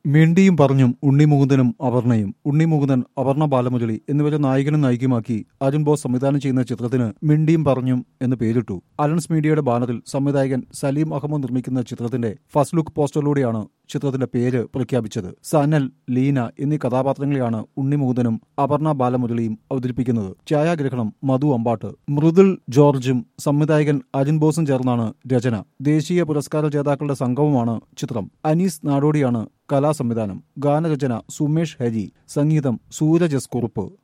മിണ്ടിയും പറഞ്ഞും ഉണ്ണിമുകുന്ദനും അപർണയും ഉണ്ണിമുകുന്ദൻ അപർണ ബാലമുരളി എന്നിവരെ നായകനും നായികയുമാക്കി അരുൺ ബോസ് സംവിധാനം ചെയ്യുന്ന ചിത്രത്തിന് മിണ്ടിയും പറഞ്ഞും എന്ന് പേരിട്ടു അലൻസ് മീഡിയയുടെ ബാനറിൽ സംവിധായകൻ സലീം അഹമ്മദ് നിർമ്മിക്കുന്ന ചിത്രത്തിന്റെ ഫസ്റ്റ് ലുക്ക് പോസ്റ്ററിലൂടെയാണ് ചിത്രത്തിന്റെ പേര് പ്രഖ്യാപിച്ചത് സനൽ ലീന എന്നീ കഥാപാത്രങ്ങളെയാണ് ഉണ്ണിമുകുന്ദനും അപർണ ബാലമുരളിയും അവതരിപ്പിക്കുന്നത് ഛായാഗ്രഹണം മധു അമ്പാട്ട് മൃദുൽ ജോർജും സംവിധായകൻ അരുൺ ബോസും ചേർന്നാണ് രചന ദേശീയ പുരസ്കാര ജേതാക്കളുടെ സംഗമമാണ് ചിത്രം അനീസ് നാടോടിയാണ് കലാസംവിധാനം ഗാനരചന സുമേഷ് ഹരി സംഗീതം സൂരജ് എസ് കുറുപ്പ്